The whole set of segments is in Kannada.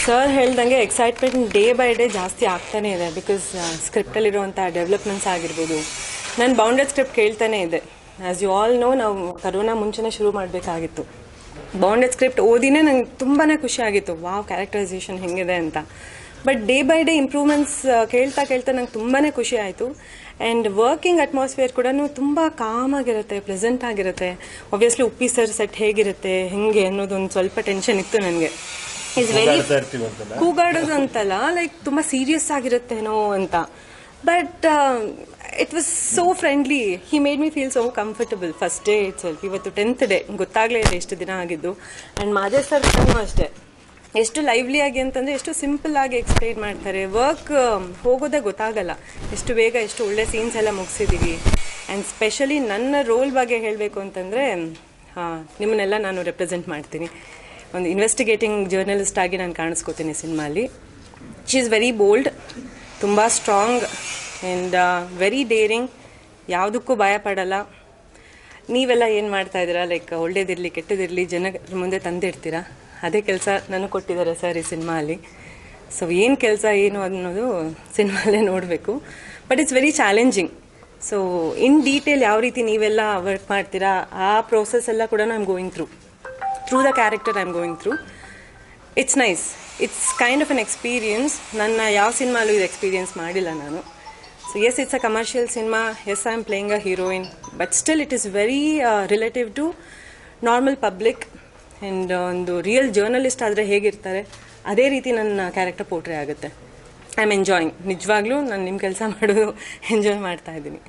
ಸರ್ ಹೇಳ್ದಂಗೆ ಎಕ್ಸೈಟ್ಮೆಂಟ್ ಡೇ ಬೈ ಡೇ ಜಾಸ್ತಿ ಆಗ್ತಾನೆ ಇದೆ ಬಿಕಾಸ್ ಸ್ಕ್ರಿಪ್ಟಲ್ಲಿರುವಂಥ ಡೆವಲಪ್ಮೆಂಟ್ಸ್ ಆಗಿರ್ಬೋದು ನಾನು ಬೌಂಡೆಡ್ ಸ್ಕ್ರಿಪ್ಟ್ ಕೇಳ್ತಾನೆ ಇದೆ ಆಸ್ ಯು ಆಲ್ ನೋ ನಾವು ಕರೋನಾ ಮುಂಚೆನೇ ಶುರು ಮಾಡಬೇಕಾಗಿತ್ತು ಬೌಂಡೆಡ್ ಸ್ಕ್ರಿಪ್ಟ್ ಓದಿನೇ ನಂಗೆ ತುಂಬಾ ಖುಷಿ ಆಗಿತ್ತು ವಾವ್ ಕ್ಯಾರೆಕ್ಟರೈಸೇಷನ್ ಹೆಂಗಿದೆ ಅಂತ but day by day improvements ಕೇಳ್ತಾ ಕೇಳ್ತಾ ನಂಗೆ ತುಂಬಾ ಖುಷಿ ಆಯಿತು ಆ್ಯಂಡ್ ವರ್ಕಿಂಗ್ ಅಟ್ಮಾಸ್ಫಿಯರ್ ಕೂಡ ತುಂಬ ಕಾಮ್ ಆಗಿರುತ್ತೆ ಪ್ಲೆಸೆಂಟ್ ಆಗಿರುತ್ತೆ ಒಬ್ವಿಯಸ್ಲಿ ಉಪ್ಪಿ ಸರ್ ಸೆಟ್ ಹೇಗಿರುತ್ತೆ ಹೆಂಗೆ ಅನ್ನೋದೊಂದು ಸ್ವಲ್ಪ ಟೆನ್ಷನ್ ಇತ್ತು ನನಗೆ ಇಸ್ ವೆರಿ ಕೂಗಾಡ್ತಾ ಇರ್ತೀವಿ ಅಂತಲ್ಲ? ಕೂಗಾಡೋದು ಅಂತಲ್ಲ ಲೈಕ್ ತುಂಬ ಸೀರಿಯಸ್ ಆಗಿರುತ್ತೇನೋ ಅಂತ but it was so friendly he made me feel so comfortable first day it ಸ್ವಲ್ಪ ಇವತ್ತು ಟೆಂತ್ ಡೇ ಗೊತ್ತಾಗಲೇ ಇಲ್ಲ ಎಷ್ಟು ದಿನ ಆಗಿದ್ದು ಆ್ಯಂಡ್ ಮಾದೇ ಸರ್ ಅಷ್ಟೇ ಎಷ್ಟು ಲೈವ್ಲಿ ಆಗಿ ಅಂತಂದ್ರೆ ಎಷ್ಟು ಸಿಂಪಲ್ ಆಗಿ ಎಕ್ಸ್ಪ್ಲೈನ್ ಮಾಡ್ತಾರೆ ವರ್ಕ್ ಹೋಗೋದೇ ಗೊತ್ತಾಗಲ್ಲ ಎಷ್ಟು ಬೇಗ ಎಷ್ಟು ಒಳ್ಳೆ ಸೀನ್ಸ್ ಎಲ್ಲ ಮುಗಿಸಿದೀವಿ ಆ್ಯಂಡ್ ಸ್ಪೆಷಲಿ ನನ್ನ ರೋಲ್ ಬಗ್ಗೆ ಹೇಳಬೇಕು ಅಂತಂದರೆ ನಿಮ್ಮನ್ನೆಲ್ಲ ನಾನು ರೆಪ್ರೆಸೆಂಟ್ ಮಾಡ್ತೀನಿ ಒಂದು ಇನ್ವೆಸ್ಟಿಗೇಟಿಂಗ್ ಜರ್ನಲಿಸ್ಟ್ ಆಗಿ ನಾನು ಕಾಣಿಸ್ಕೋತೀನಿ ಸಿನಿಮಾಲಿ ಶಿ ಈಸ್ ವೆರಿ ಬೋಲ್ಡ್ ತುಂಬ ಸ್ಟ್ರಾಂಗ್ ಆ್ಯಂಡ್ ವೆರಿ ಡೇರಿಂಗ್ ಯಾವುದಕ್ಕೂ ಭಯ ಪಡಲ್ಲ ನೀವೆಲ್ಲ ಏನು ಮಾಡ್ತಾ ಇದ್ದೀರಾ ಲೈಕ್ ಒಳ್ಳೇದಿರಲಿ ಕೆಟ್ಟದಿರಲಿ ಜನ ಮುಂದೆ ತಂದಿಡ್ತೀರಾ ಅದೇ ಕೆಲಸ ನನಗೆ ಕೊಟ್ಟಿದ್ದಾರೆ ಸರ್ ಈ ಸಿನಿಮಾಲಿ ಸೊ ಏನು ಕೆಲಸ ಏನು ಅನ್ನೋದು ಸಿನಿಮಾಲೇ ನೋಡಬೇಕು but it's very challenging so in detail ಯಾವ ರೀತಿ ನೀವೆಲ್ಲ ವರ್ಕ್ ಮಾಡ್ತೀರಾ ಆ ಪ್ರೋಸೆಸ್ ಎಲ್ಲ ಕೂಡ I am going through through the character I am going through it's nice it's kind of an experience ನನ್ನ ಯಾವ ಸಿನಿಮಾಲೂ ಇದು ಎಕ್ಸ್ಪೀರಿಯನ್ಸ್ ಮಾಡಿಲ್ಲ ನಾನು so yes it's a commercial cinema yes I am playing a heroine but still it is very relative to normal public and ಒಂದು ರಿಯಲ್ ಜರ್ನಲಿಸ್ಟ್ ಆದರೆ ಹೇಗಿರ್ತಾರೆ ಅದೇ ರೀತಿ ನನ್ನ ಕ್ಯಾರೆಕ್ಟರ್ ಪೋರ್ಟ್ರೇ ಆಗುತ್ತೆ ಐ ಆಮ್ ಎಂಜಾಯಿಂಗ್ ನಿಜವಾಗ್ಲೂ ನಾನು ನಿಮ್ಮ ಕೆಲಸ ಮಾಡೋದು ಎಂಜಾಯ್ ಮಾಡ್ತಾ ಇದ್ದೀನಿ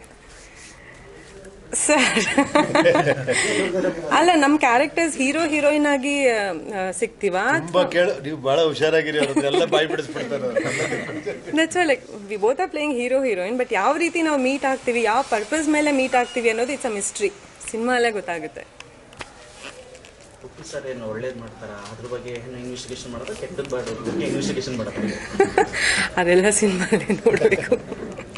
ಸರ್ ಅಲ್ಲ ನಮ್ಮ ಕ್ಯಾರೆಕ್ಟರ್ಸ್ ಹೀರೋ ಹೀರೋಯಿನ್ ಆಗಿ ಆ, ಆ, ಸಿಗ್ತೀವಾ ತುಂಬಾ ಕೇಳು ನೀವು ಬಹಳ ಹುಷಾರಾಗಿರಿ ಅವ್ರ ಹತ್ರ ಎಲ್ಲ ಬಾಯಿ ಬಿಡಿಸ್ಬಿಡ್ತಾರೆ ಅವ್ರು. That's like we both are playing hero heroine but ಯಾವ ರೀತಿ ನಾವು ಮೀಟ್ ಆಗ್ತೀವಿ ಯಾವ ಪರ್ಪಸ್ ಮೇಲೆ ಮೀಟ್ ಆಗ್ತೀವಿ ಅನ್ನೋದು ಇಟ್ಸ್ ಅ ಮಿಸ್ಟ್ರಿ ಸಿನಿಮಾ ಅಲ್ಲೇ ಗೊತ್ತಾಗುತ್ತೆ ಉಪ್ಪಿ ಸರ್ ಏನು ಒಳ್ಳೇದು ಮಾಡ್ತಾರ ಅದ್ರ ಬಗ್ಗೆ ಏನು ಇನ್ವೆಸ್ಟಿಗೇಷನ್ ಮಾಡೋದು ಕೆಟ್ಟದ್ ಬಗ್ಗೆ ಇನ್ವೆಸ್ಟಿಗೇಷನ್ ಮಾಡೋದು ಅದೆಲ್ಲ ಸಿನಿಮಾಲಿ ನೋಡಬೇಕು